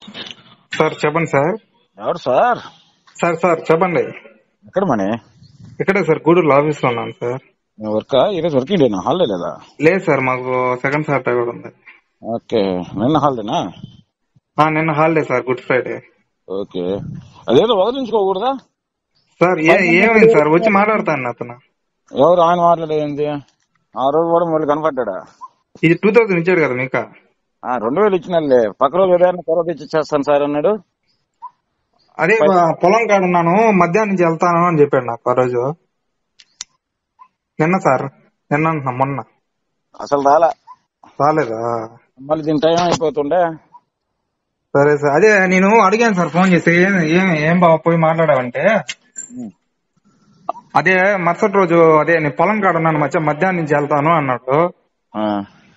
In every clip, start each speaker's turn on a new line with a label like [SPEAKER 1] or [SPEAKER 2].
[SPEAKER 1] Sir చెప్పండి sir
[SPEAKER 2] ఎవరు sir
[SPEAKER 1] sir sir చెప్పండి
[SPEAKER 2] ఎక్కడ మనీ
[SPEAKER 1] ఇక్కడే సార్ గూడూరు ఆఫీస్ లో ఉన్నాను సార్
[SPEAKER 2] వర్క్ ఈరోజు వర్కింగ్ డేనా హాలిడే లేదా
[SPEAKER 1] లేదు సార్ మాకు సెకండ్ సాటర్డే కూడా ఉంది
[SPEAKER 2] ఓకే నిన్న హాలిడేనా
[SPEAKER 1] ఆ, నిన్న holiday sir good Friday
[SPEAKER 2] okay అదేదో వదిలించుకోకూడదా
[SPEAKER 1] సార్ ఏ ఏమైంది సార్ వచ్చి మాట్లాడతాను అతను
[SPEAKER 2] ఎవరు ఆయన మాట్లాడేది ఆ రోజు కూడా మళ్ళీ కనపడ్డా
[SPEAKER 1] ఇది టూ థౌసండ్ ఇచ్చాడు కదా మీకు
[SPEAKER 2] రెండు వేలు ఇచ్చినలే పక్క రోజు ఉదయాన్నే తర్వాత ఇచ్చి చేస్తాను సార్ అన్నాడు
[SPEAKER 1] అదే ఆ, పొలం కాడ ఉన్నాను మధ్యాహ్నం నుంచి వెళ్తాను అని చెప్పాడు నాకు ఆ రోజు నిన్న సార్ నిన్న అంటున్నా మొన్న
[SPEAKER 2] అసలు రాలా
[SPEAKER 1] రాలేదా
[SPEAKER 2] మళ్ళీ దీని టైం అయిపోతుండే
[SPEAKER 1] సరే సార్ అదే నేను అడిగాను సార్ ఫోన్ చేసి ఏం ఏం ఏం బావ పోయి మాట్లాడావంటే అదే మరుసటి రోజు అదే నేను పొలం కాడ ఉన్నాను మధ్య మధ్యాహ్నం నుంచి వెళ్తాను అన్నాడు
[SPEAKER 2] ఆ.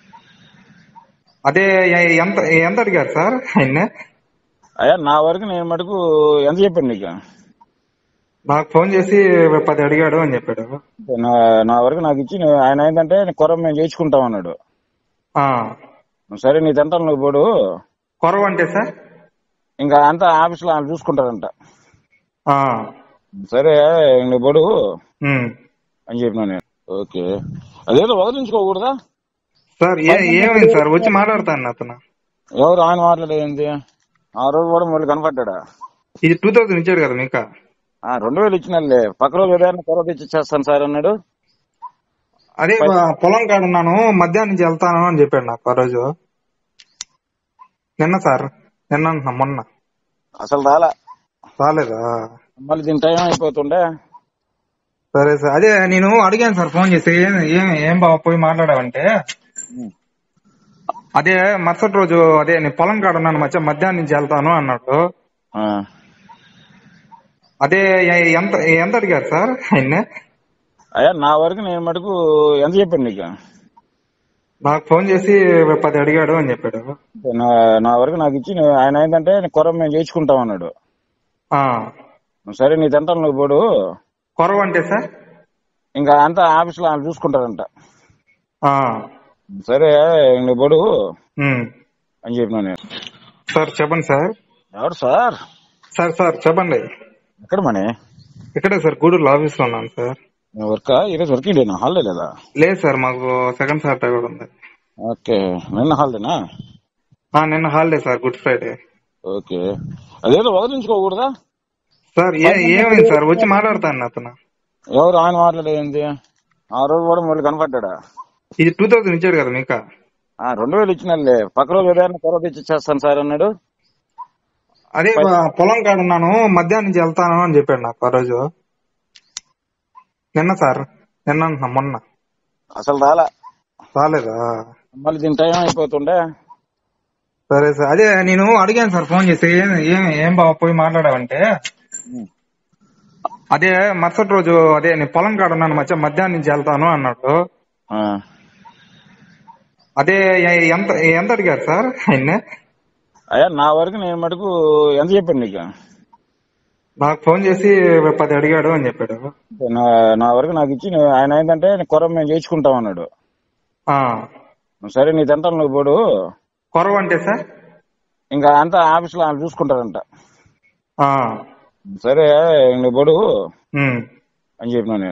[SPEAKER 1] అదే ఎ- ఎంత ఎంత అడిగారు సార్ ఆయన
[SPEAKER 2] అయ్యా నా వరకు నేను మటుకు ఎంత చెప్పాను నీకు
[SPEAKER 1] నాకు ఫోన్ చేసి పది అడిగాడు అని చెప్పాడు
[SPEAKER 2] నా నా వరకు నాకు ఇచ్చి నే- ఆయన ఏంటంటే కొర మేము చేయించుకుంటాం అన్నాడు
[SPEAKER 1] ఆ
[SPEAKER 2] సరే నీ తింటాను నువ్వు పోడు
[SPEAKER 1] కొరవ అంటే సార్
[SPEAKER 2] ఇంకా అంతా ఆఫీస్ లో వాళ్ళు చూసుకుంటారంట
[SPEAKER 1] ఆ,
[SPEAKER 2] సరే నువ్వు పోడు
[SPEAKER 1] ఉమ్.
[SPEAKER 2] అని చెప్పినా నేను ఓకే అదేదో వదిలించుకోకూడదా
[SPEAKER 1] సార్ ఏ ఏమైంది సార్ వచ్చి మాట్లాడతాను అతను
[SPEAKER 2] ఎవరు ఆయన మాట్లాడేది ఆ రోజు కూడా మళ్ళీ కనపడ్డా
[SPEAKER 1] ఇది టూ థౌసండ్ ఇచ్చాడు కదా మీకు
[SPEAKER 2] రెండు వేలు ఇచ్చినలే పక్క రోజు ఉదయాన్నే తర్వాత ఇచ్చి చేస్తాను సార్ అన్నాడు
[SPEAKER 1] అదే ఆ, పొలం కాడ ఉన్నాను మధ్యాహ్నం నుంచి వెళ్తాను అని చెప్పాడు నాకు ఆ రోజు నిన్న సార్ నిన్న అంటున్నా మొన్న
[SPEAKER 2] అసలు రాలా
[SPEAKER 1] రాలేదా
[SPEAKER 2] మళ్ళీ దీని టైం అయిపోతుండే
[SPEAKER 1] సరే సార్ అదే నేను అడిగాను సార్ ఫోన్ చేసి ఏం ఏం ఏం బావ పోయి మాట్లాడావంటే అదే మరుసటి రోజు అదే నేను పొలం కాడ ఉన్నాను మధ్య మధ్యాహ్నం నుంచి వెళ్తాను అన్నాడు
[SPEAKER 2] ఆ.
[SPEAKER 1] అదే ఎ- ఎంత ఎంత అడిగారు సార్ ఆయన
[SPEAKER 2] అయ్యా నా వరకు నేను మటుకు ఎంత చెప్పాను నీకు
[SPEAKER 1] నాకు ఫోన్ చేసి పది అడిగాడు అని చెప్పాడు
[SPEAKER 2] నా నా వరకు నాకు ఇచ్చి నే- ఆయన ఏంటంటే కొర మేము చేయించుకుంటాం అన్నాడు
[SPEAKER 1] ఆ,
[SPEAKER 2] సరే నీ తింటాను నువ్వు పోడు
[SPEAKER 1] కొరవ అంటే సార్
[SPEAKER 2] ఇంకా అంతా ఆఫీస్ లో వాళ్ళు చూసుకుంటారంట
[SPEAKER 1] ఆ,
[SPEAKER 2] సరే నువ్వు పోడు
[SPEAKER 1] ఉమ్.
[SPEAKER 2] అని చెప్పినా నేను
[SPEAKER 1] సార్ చెప్పండి సార్
[SPEAKER 2] ఎవరు సార్
[SPEAKER 1] సార్ సార్ చెప్పండి
[SPEAKER 2] ఎక్కడ మనీ
[SPEAKER 1] ఇక్కడే సార్ గూడూరు ఆఫీస్ లో ఉన్నాను సార్
[SPEAKER 2] వర్క్ ఈరోజు వర్కింగ్ డేనా హాలిడే లేదా
[SPEAKER 1] లేదు సార్ మాకు సెకండ్ సాటర్డే కూడా ఉంది
[SPEAKER 2] ఓకే నిన్న హాలిడేనా
[SPEAKER 1] ఆ, నిన్న holiday sir good Friday
[SPEAKER 2] okay అదేదో వదిలించుకోకూడదా
[SPEAKER 1] సార్ ఏ ఏమైంది సార్ వచ్చి మాట్లాడతాను అతను
[SPEAKER 2] ఎవరు ఆయన మాట్లాడేది ఆ రోజు కూడా మళ్ళీ కనపడ్డా
[SPEAKER 1] ఇది టూ థౌసండ్ ఇచ్చాడు కదా మీకు
[SPEAKER 2] రెండు వేలు ఇచ్చినలే పక్క రోజు ఉదయాన్నే తర్వాత ఇచ్చి చేస్తాను సార్ అన్నాడు
[SPEAKER 1] అదే ఆ, పొలం కాడ ఉన్నాను మధ్యాహ్నం నుంచి వెళ్తాను అని చెప్పాడు నాకు ఆ రోజు నిన్న సార్ నిన్న అంటున్నా మొన్న
[SPEAKER 2] అసలు రాలా
[SPEAKER 1] రాలేదా
[SPEAKER 2] మళ్ళీ దీని టైం అయిపోతుండే
[SPEAKER 1] సరే సార్ అదే నేను అడిగాను సార్ ఫోన్ చేసి ఏం ఏం ఏం బావ పోయి మాట్లాడావంటే అదే మరుసటి రోజు అదే నేను పొలం కాడ ఉన్నాను మధ్య మధ్యాహ్నం నుంచి వెళ్తాను అన్నాడు
[SPEAKER 2] ఆ.
[SPEAKER 1] అదే ఎ- ఎంత ఎంత అడిగారు సార్ ఆయన
[SPEAKER 2] అయ్యా నా వరకు నేను మటుకు ఎంత చెప్పాను నీకు
[SPEAKER 1] నాకు ఫోన్ చేసి పది అడిగాడు అని చెప్పాడు
[SPEAKER 2] నా నా వరకు నాకు ఇచ్చి నే- ఆయన ఏంటంటే కొర మేము చేయించుకుంటాం అన్నాడు
[SPEAKER 1] ఆ,
[SPEAKER 2] సరే నీ తింటాను నువ్వు పోడు
[SPEAKER 1] కొరవ అంటే సార్
[SPEAKER 2] ఇంకా అంతా ఆఫీస్ లో వాళ్ళు చూసుకుంటారంట
[SPEAKER 1] ఆ,
[SPEAKER 2] సరే నువ్వు పోడు
[SPEAKER 1] ఉమ్.
[SPEAKER 2] అని చెప్పినా నేను